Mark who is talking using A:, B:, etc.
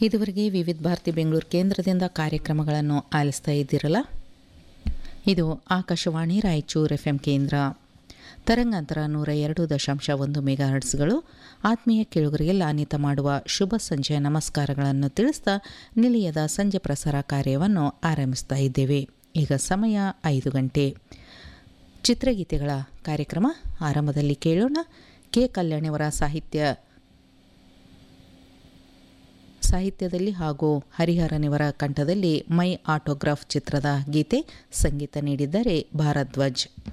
A: ಇದುವರೆಗೆ ವಿವಿಧ ಭಾರತಿ ಬೆಂಗಳೂರು ಕೇಂದ್ರದಿಂದ ಕಾರ್ಯಕ್ರಮಗಳನ್ನು ಆಲಿಸ್ತಾ ಇದ್ದೀರಲ್ಲ ಇದು ಆಕಾಶವಾಣಿ ರಾಯಚೂರು ಎಫ್ ಎಂ ಕೇಂದ್ರ ತರಂಗಾಂತರ ನೂರ ಎರಡು ದಶಾಂಶ ಒಂದು ಮೆಗಾ ಹರ್ಟ್ಸ್ಗಳು ಆತ್ಮೀಯ ಕೇಳುಗರಿಗೆಲ್ಲ ಅನಿತ ಮಾಡುವ ಶುಭ ಸಂಜೆಯ ನಮಸ್ಕಾರಗಳನ್ನು ತಿಳಿಸ್ತಾ ನಿಲಯದ ಸಂಜೆ ಪ್ರಸಾರ ಕಾರ್ಯವನ್ನು ಆರಂಭಿಸ್ತಾ ಇದ್ದೇವೆ ಈಗ ಸಮಯ ಐದು ಗಂಟೆ ಚಿತ್ರಗೀತೆಗಳ ಕಾರ್ಯಕ್ರಮ ಆರಂಭದಲ್ಲಿ ಕೇಳೋಣ ಕೆ ಕಲ್ಯಾಣಿಯವರ ಸಾಹಿತ್ಯ ಸಾಹಿತ್ಯದಲ್ಲಿ ಹಾಗೂ ಹರಿಹರನಿವರ ಕಂಠದಲ್ಲಿ ಮೈ ಆಟೋಗ್ರಾಫ್ ಚಿತ್ರದ ಗೀತೆ ಸಂಗೀತ ನೀಡಿದ್ದಾರೆ ಭಾರದ್ವಾಜ್